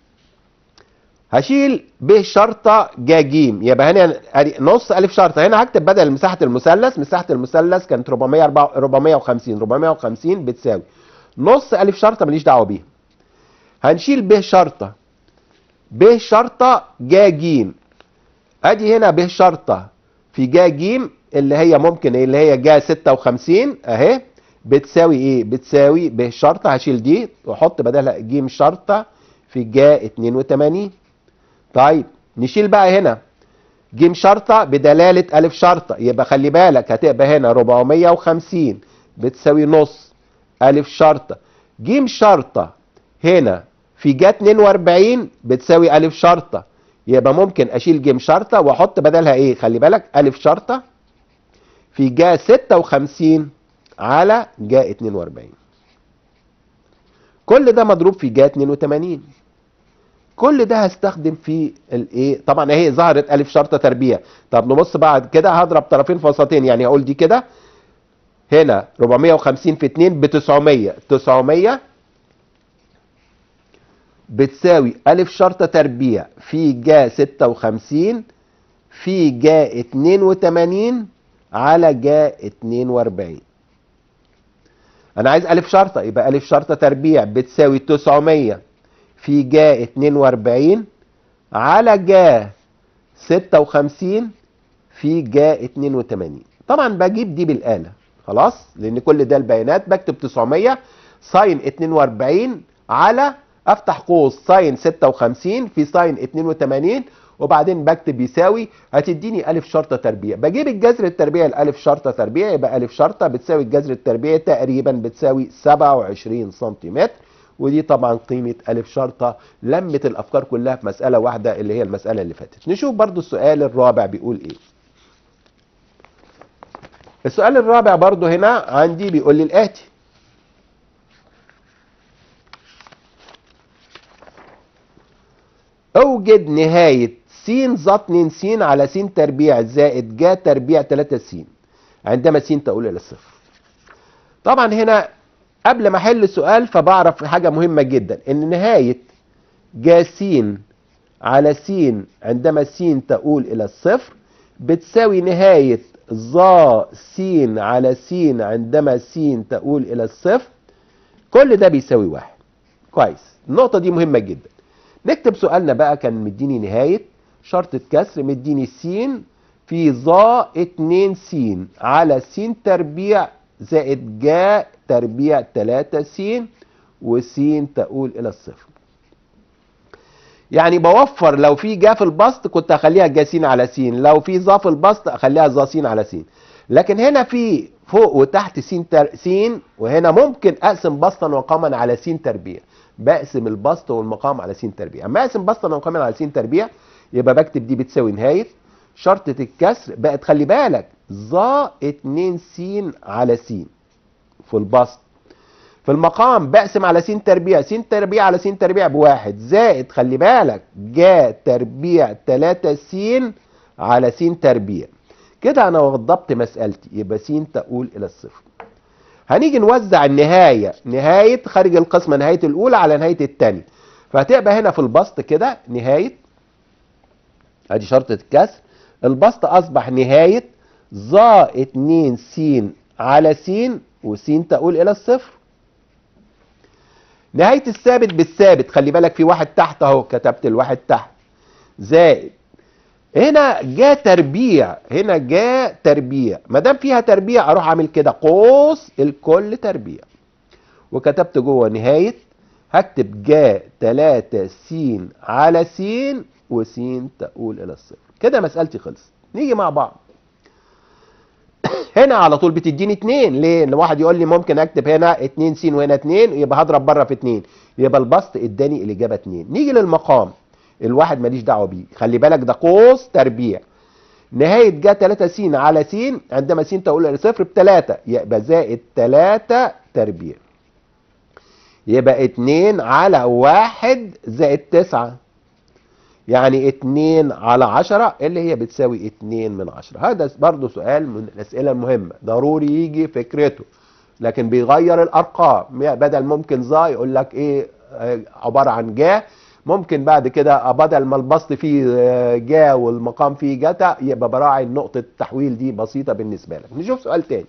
S1: هشيل ب شرطة ج ج يبقى هنا نص ألف شرطة هنا هكتب بدل مساحة المثلث مساحة المثلث كانت 450 450 بتساوي نص ألف شرطة ماليش دعوة بيها هنشيل ب شرطة ب شرطة ج ج ادي هنا ب شرطة في ج ج اللي هي ممكن اللي هي ج 56 اهي بتساوي ايه بتساوي ب شرطة هشيل دي واحط بدلها ج شرطة في ج 82 طيب نشيل بقى هنا ج شرطة بدلالة ألف شرطة يبقى خلي بالك هتبقى هنا 450 بتساوي نص ألف شرطة ج شرطة هنا في ج 42 بتساوي ألف شرطة يبقى ممكن أشيل ج شرطة وأحط بدلها إيه خلي بالك ألف شرطة في ج 56 على ج 42 كل ده مضروب في ج 82 كل ده هستخدم في الايه طبعا اهي ظهرت الف شرطه تربيع طب نبص بعد كده هضرب طرفين في وسطين يعني هقول دي كده هنا 450 في 2 ب 900 900 بتساوي ألف شرطة تربيع في جا 56 في جا 82 على جا 42 أنا عايز ألف شرطة يبقى ألف شرطة تربيع بتساوي 900 في جا 42 على جا 56 في جا 82 طبعا بجيب دي بالآلة خلاص لأن كل ده البيانات بكتب 900 ساين 42 على افتح قوس ساين 56 في ساين 82 وبعدين بكتب يساوي هتديني الف شرطه تربيع بجيب الجذر التربيعي الالف شرطه تربيع يبقى الف شرطه بتساوي الجذر التربيعي تقريبا بتساوي 27 سنتيمتر ودي طبعا قيمه الف شرطه لمت الافكار كلها في مساله واحده اللي هي المساله اللي فاتت نشوف برضو السؤال الرابع بيقول ايه السؤال الرابع برضو هنا عندي بيقول لي الاتي اوجد نهاية س ظ 2 س على س تربيع زائد ج تربيع 3 س عندما س تؤول الى الصفر. طبعا هنا قبل ما احل السؤال فبعرف حاجة مهمة جدا ان نهاية ج س على س عندما س تؤول الى الصفر بتساوي نهاية ظ س على س عندما س تؤول الى الصفر كل ده بيساوي واحد. كويس النقطة دي مهمة جدا. نكتب سؤالنا بقى كان مديني نهاية شرطة كسر مديني س في ظا 2 س على س تربيع زائد جا تربيع 3 س وس تؤول إلى الصفر. يعني بوفر لو في جا في البسط كنت اخليها جا س على س لو في ظا في البسط اخليها ظا س على س لكن هنا في فوق وتحت س تر... س وهنا ممكن اقسم بسطا وقاما على س تربيع بقسم البسط والمقام على س تربيع اما اقسم بسطا وقاما على س تربيع يبقى بكتب دي بتساوي نهايه شرطه الكسر بقت خلي بالك ظا 2 س على س في البسط في المقام بقسم على س تربيع س تربيع على س تربيع بواحد زائد خلي بالك جا تربيع 3 س على س تربيع كده انا وضبط مسألتي يبقى س تؤول الى الصفر هنيجي نوزع النهاية نهاية خارج القسمة نهاية الأولى على نهاية الثانية فهتبقى هنا في البسط كده نهاية ادي شرطة الكسر البسط أصبح نهاية ظا 2 س على س وس تؤول إلى الصفر نهاية الثابت بالثابت خلي بالك في واحد تحت اهو كتبت الواحد تحت زائد هنا جاء تربيع هنا جاء تربيع ما دام فيها تربيع اروح اعمل كده قوس الكل تربيع وكتبت جوه نهايه هكتب جاء 3 س على س وس تؤول الى الصفر كده مسالتي خلصت نيجي مع بعض هنا على طول بتديني 2 ليه؟ ان واحد يقول لي ممكن اكتب هنا 2 س وهنا 2 يبقى هضرب بره في 2 يبقى البسط اداني الاجابه 2 نيجي للمقام الواحد ماليش دعوه بيه خلي بالك ده قوس تربيع نهايه جا 3 س على س عندما س تقول الى صفر بثلاثه يبقى زائد 3 تربيع يبقى 2 على 1 زائد 9 يعني 2 على 10 اللي هي بتساوي 2 من 10 هذا برضو سؤال من الاسئله المهمه ضروري يجي فكرته لكن بيغير الارقام بدل ممكن ظا يقول لك ايه عباره عن جا ممكن بعد كده بدل ما البسط فيه جا والمقام فيه جتا يبقى براعي نقطة التحويل دي بسيطة بالنسبة لك نشوف سؤال تاني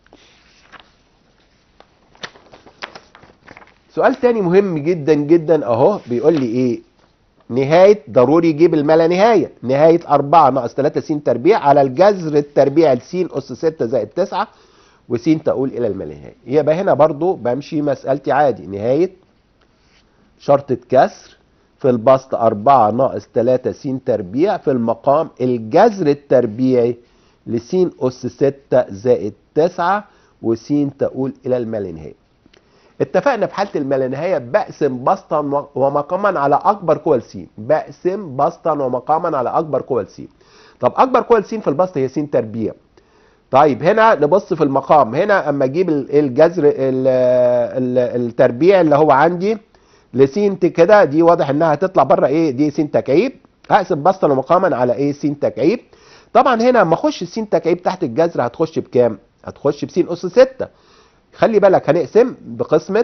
S1: سؤال تاني مهم جدا جدا اهو بيقول لي ايه نهاية ضروري يجيب الملا نهاية نهاية 4 ناقص 3 س تربيع على الجذر التربيع ل س أس 6 زائد 9 وس تقول إلى الملا نهاية يبقى هنا برضو بمشي مسألتي عادي نهاية شرطة كسر في البسط 4 ناقص 3 س تربيع في المقام الجذر التربيعي ل س أس 6 زائد 9 وس تقول إلى الملا نهاية اتفقنا في حاله الملانهايه بقسم بسطا ومقاما على اكبر قوى س بقسم بسطا ومقاما على اكبر قوى س طب اكبر قوى س في البسط هي س تربيع طيب هنا نبص في المقام هنا اما اجيب الجذر التربيع اللي هو عندي لس ت كده دي واضح انها هتطلع بره ايه دي س تكعيب هقسم بسطا ومقاما على ايه س تكعيب طبعا هنا اما اخش س تكعيب تحت الجذر هتخش بكام هتخش بس اس 6 خلي بالك هنقسم بقسمه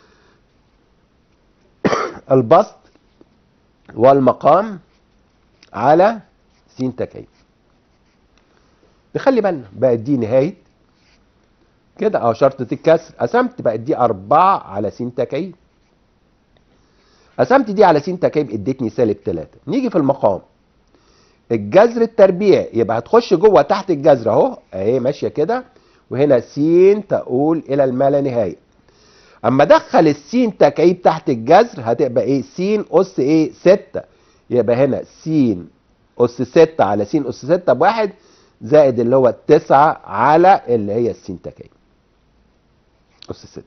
S1: البسط والمقام على س تكعيب نخلي بالنا بقت دي نهايه كده اهو شرطة الكسر قسمت بقت دي 4 على س تكعيب قسمت دي على س تكعيب ادتني سالب 3 نيجي في المقام الجذر التربيع يبقى هتخش جوه تحت الجذر اهو اهي ماشيه كده وهنا س تقول الى الما لا نهايه اما ادخل السين تكعيب تحت الجذر هتبقى ايه س اس ايه 6 يبقى هنا س اس 6 على س اس 6 بواحد زائد اللي هو التسعة على اللي هي السين تكعيب أس 6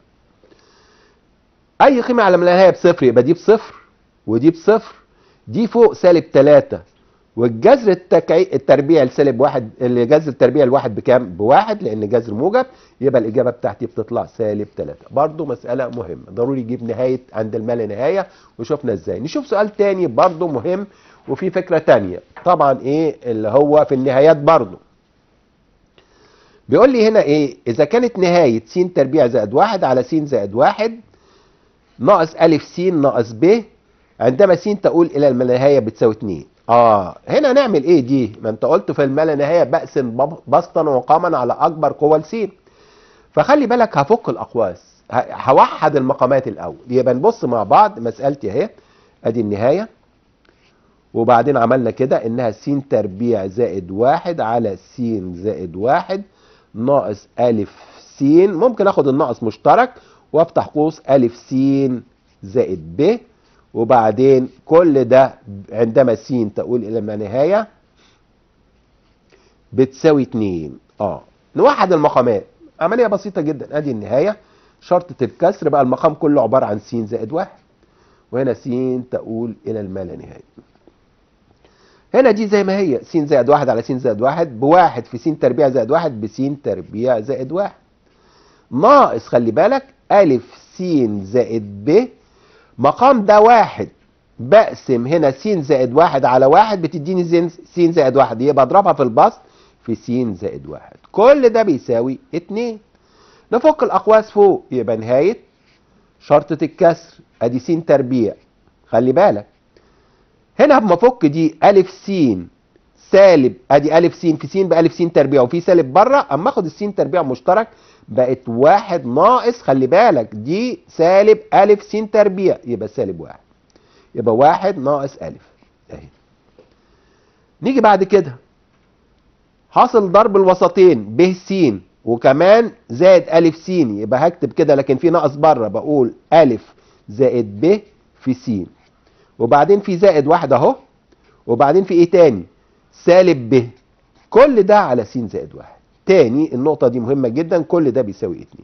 S1: أي قيمة على ما لا نهاية بصفر يبقى دي بصفر ودي بصفر دي فوق سالب 3 والجذر التكعي التربيع لسالب واحد الجذر التربيع الواحد بكام؟ بواحد لأن جذر موجب يبقى الإجابة بتاعتي بتطلع سالب 3 برضه مسألة مهمة ضروري يجيب نهاية عند الما لا نهاية وشوفنا إزاي نشوف سؤال تاني برضه مهم وفي فكرة تانية طبعا إيه اللي هو في النهايات برضه بيقول لي هنا ايه اذا كانت نهاية س تربيع زائد واحد على س زائد واحد ناقص الف س ناقص ب عندما س تقول الى الملانهاية بتساوي 2 اه هنا نعمل ايه دي ما انت قلت في الملانهاية بقسم بسطا وقاما على اكبر قوة لس فخلي بالك هفك الاقواس هوحد المقامات الاول يبقى نبص مع بعض مسألتي اهي ادي النهاية وبعدين عملنا كده انها س تربيع زائد واحد على س زائد واحد ناقص ألف س ممكن اخد الناقص مشترك وافتح قوس ألف س زائد ب وبعدين كل ده عندما س تقول إلى ما نهاية بتساوي 2 اه نوحد المقامات عملية بسيطة جدا ادي النهاية شرطة الكسر بقى المقام كله عبارة عن س زائد واحد وهنا س تقول إلى الما لا نهاية هنا دي زي ما هي س زائد واحد على س زائد واحد بواحد في س تربيع زائد واحد بس تربيع زائد واحد ناقص خلي بالك ألف س زائد ب مقام ده واحد بقسم هنا س زائد واحد على واحد بتديني س زائد واحد يبقى اضربها في البسط في س زائد واحد كل ده بيساوي اتنين نفك الأقواس فوق يبقى نهاية شرطة الكسر ادي س تربيع خلي بالك هنا اما افك دي الف س سالب ادي الف س في س بالف س تربيع وفي سالب بره اما اخد الس تربيع مشترك بقت واحد ناقص خلي بالك دي سالب الف س تربيع يبقى سالب واحد يبقى واحد ناقص الف اهي نيجي بعد كده حاصل ضرب الوسطين ب س وكمان زائد الف س يبقى هكتب كده لكن في ناقص بره بقول الف زائد ب في س وبعدين في زائد واحد اهو وبعدين في ايه تاني سالب ب كل ده على س زائد واحد تاني النقطة دي مهمة جدا كل ده بيساوي اتنين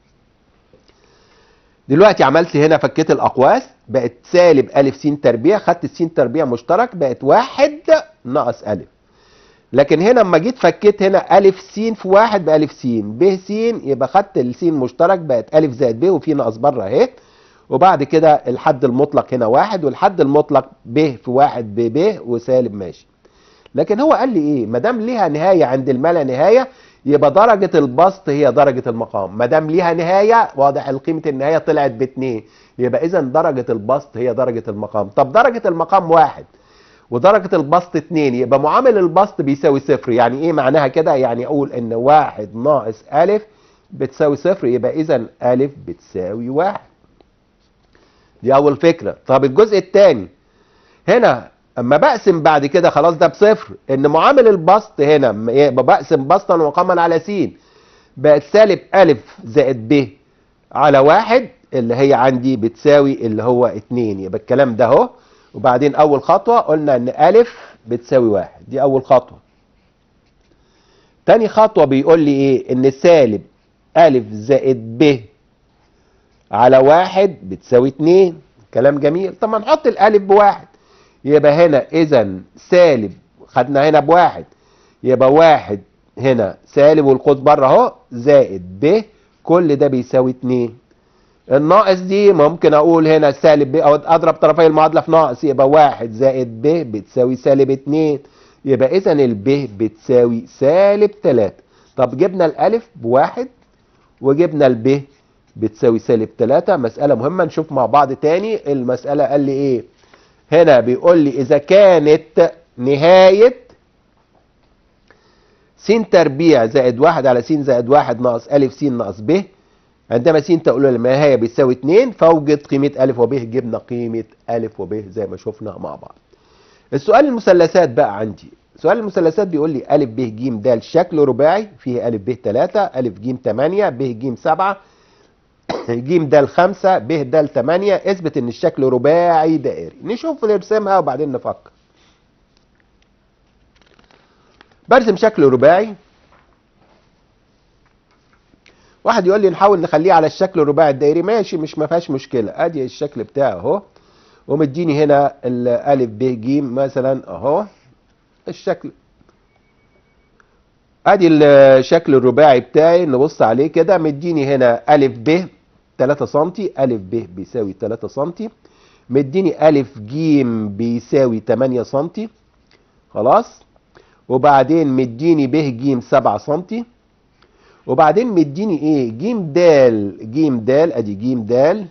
S1: دلوقتي عملت هنا فكيت الأقواس بقت سالب ألف س تربيع خدت الس تربيع مشترك بقت واحد ناقص ألف لكن هنا لما جيت فكيت هنا ألف س في واحد بألف س ب س يبقى خدت الس مشترك بقت ألف زائد ب وفي ناقص بره أهي وبعد كده الحد المطلق هنا واحد والحد المطلق ب في واحد ب ب وسالب ماشي لكن هو قال لي ايه ما دام ليها نهايه عند الملا نهايه يبقى درجه البسط هي درجه المقام ما دام ليها نهايه واضح قيمه النهايه طلعت باتنين يبقى اذا درجه البسط هي درجه المقام طب درجه المقام واحد ودرجة البسط اتنين يبقى معامل البسط بيساوي صفر يعني ايه معناها كده يعني اقول ان واحد ناقص الف بتساوي صفر يبقى اذا الف بتساوي واحد دي اول فكرة طب الجزء الثاني هنا اما بقسم بعد كده خلاص ده بصفر ان معامل البسط هنا يبقى بقسم بسطا وقاما على س بقت سالب الف زائد ب على واحد اللي هي عندي بتساوي اللي هو اتنين يبقى الكلام ده اهو وبعدين اول خطوة قلنا ان الف بتساوي واحد دي اول خطوة تاني خطوة بيقول لي ايه ان سالب الف زائد ب على واحد بتساوي اتنين كلام جميل طب ما نحط الالف بواحد يبقى هنا اذا سالب خدنا هنا بواحد يبقى واحد هنا سالب والقوس بره اهو زائد ب كل ده بيساوي اتنين الناقص دي ممكن اقول هنا سالب ب او اضرب طرفي المعادله في ناقص يبقى واحد زائد ب بتساوي سالب اتنين يبقى اذا الب بتساوي سالب تلاتة طب جبنا الالف بواحد وجبنا الب بتساوي سالب تلاتة مسألة مهمة نشوف مع بعض تاني المسألة قال لي ايه هنا بيقول لي اذا كانت نهاية س تربيع زائد واحد على س زائد واحد ناقص ألف س ناقص ب عندما س تقول النهاية بتساوي اتنين فوجد قيمة ألف وب جبنا قيمة ألف وب زي ما شفنا مع بعض السؤال المثلثات بقى عندي سؤال المثلثات بيقول لي ألف ب ج د شكل رباعي فيه ألف ب 3 ألف ج 8 ب ج 7 ج د 5 ب د 8 اثبت ان الشكل رباعي دائري نشوف نرسمها وبعدين نفكر برسم شكل رباعي واحد يقول لي نحاول نخليه على الشكل الرباعي الدائري ماشي مش ما فيهاش مشكله ادي الشكل بتاعه اهو ومديني هنا الالف ب ج مثلا اهو الشكل ادي الشكل الرباعي بتاعي نبص عليه كده مديني هنا الف ب 3 سم الف ب بيساوي 3 سم مديني الف ج بيساوي 8 سم خلاص وبعدين مديني ب ج 7 سم وبعدين مديني ايه ج د ج د ادي ج د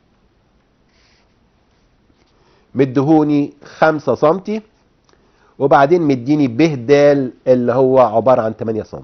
S1: مدهوني 5 سم وبعدين مديني ب د اللي هو عباره عن 8 سم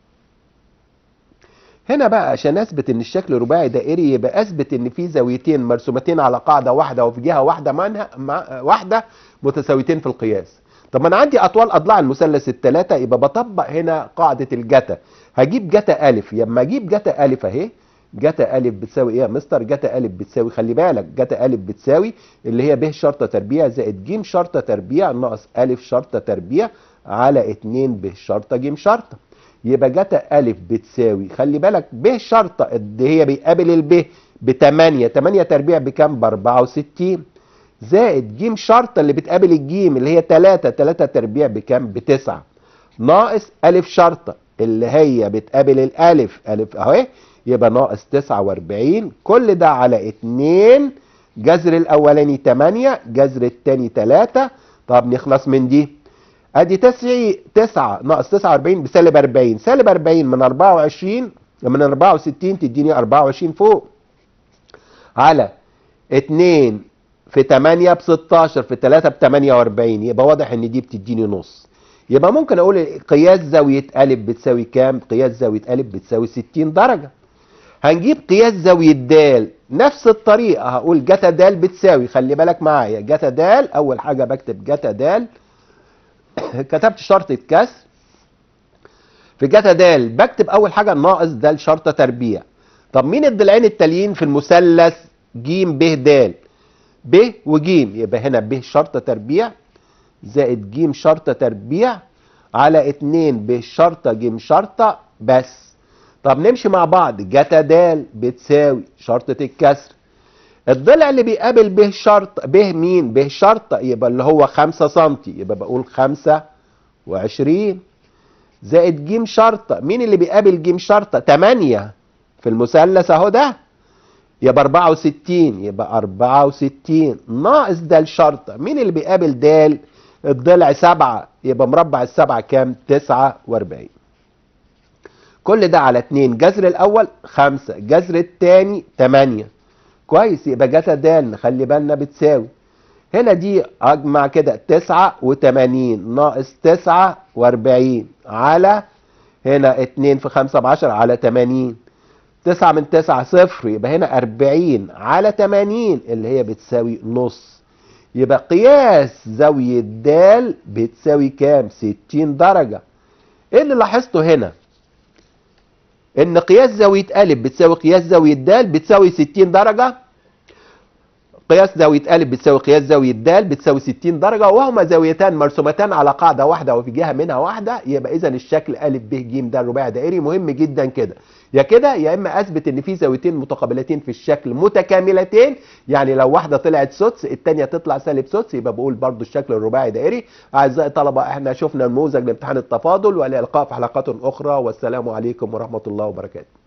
S1: هنا بقى عشان اثبت ان الشكل رباعي دائري يبقى اثبت ان في زاويتين مرسومتين على قاعده واحده وفي جهه واحده منها مع واحده متساويتين في القياس طب ما انا عندي اطوال اضلاع المثلث الثلاثه يبقى بطبق هنا قاعده الجتا هجيب جتا الف لما اجيب جتا الف اهي جتا الف بتساوي ايه يا مستر جتا الف بتساوي خلي بالك جتا الف بتساوي اللي هي ب شرطه تربيع زائد ج شرطه تربيع ناقص الف شرطه تربيع على 2 ب شرطه ج شرطه يبقى جتا الف بتساوي خلي بالك ب شرطه اللي هي بيقابل الب ب 8 8 تربيع بكام ب 64 زائد ج شرطه اللي بتقابل الجيم اللي هي 3 3 تربيع بكام ب 9 ناقص الف شرطه اللي هي بتقابل الالف الف اهي يبقى ناقص 49 كل ده على 2 جذر الاولاني 8 جذر الثاني 3 طب نخلص من دي ادي 9 9 ناقص 49 بسالب 40 سالب 40 من 24 من 64 تديني 24 فوق على 2 في 8 ب 16 في 3 ب 48 يبقى واضح ان دي بتديني نص يبقى ممكن اقول قياس زاويه ا بتساوي كام قياس زاويه ا بتساوي 60 درجه هنجيب قياس زاويه د نفس الطريقه هقول جتا د بتساوي خلي بالك معايا جتا د اول حاجه بكتب جتا د كتبت شرطه كسر في جتا د بكتب اول حاجه ناقص د شرطه تربيع طب مين الضلعين التاليين في المثلث ج ب د ب وج يبقى هنا ب شرطه تربيع زائد ج شرطه تربيع على 2 ب شرطه ج شرطه بس طب نمشي مع بعض جتا د بتساوي شرطه الكسر الضلع اللي بيقابل ب شرط ب مين ب شرطه يبقى اللي هو 5 سم يبقى بقول 25 زائد ج شرطه مين اللي بيقابل ج شرطه 8 في المثلث اهو ده يبقى 64 يبقى 64 ناقص د الشرطه مين اللي بيقابل د الضلع 7 يبقى مربع السبعه كام 49 كل ده على 2 جذر الاول 5 جذر الثاني 8 كويس يبقى جتا د نخلي بالنا بتساوي هنا دي اجمع كده 89 ناقص 49 على هنا 2 في 5 ب 10 على 80 9 من 9 صفر يبقى هنا 40 على 80 اللي هي بتساوي نص يبقى قياس زاوية د بتساوي كام 60 درجة ايه اللي لاحظته هنا ان قياس زاوية ا بتساوي قياس زاوية د بتساوي 60 درجة قياس زاوية ا بتساوي قياس زاوية د بتساوي 60 درجة وهما زاويتان مرسومتان على قاعدة واحدة وفي جهة منها واحدة يبقى إذا الشكل ا ب ج د رباعي دائري مهم جدا كده يا كده يا إما أثبت إن في زاويتين متقابلتين في الشكل متكاملتين يعني لو واحدة طلعت سدس الثانية تطلع سالب سدس يبقى بقول برضو الشكل الرباعي دائري أعزائي الطلبة إحنا شفنا نموذج لامتحان التفاضل والى اللقاء في حلقات أخرى والسلام عليكم ورحمة الله وبركاته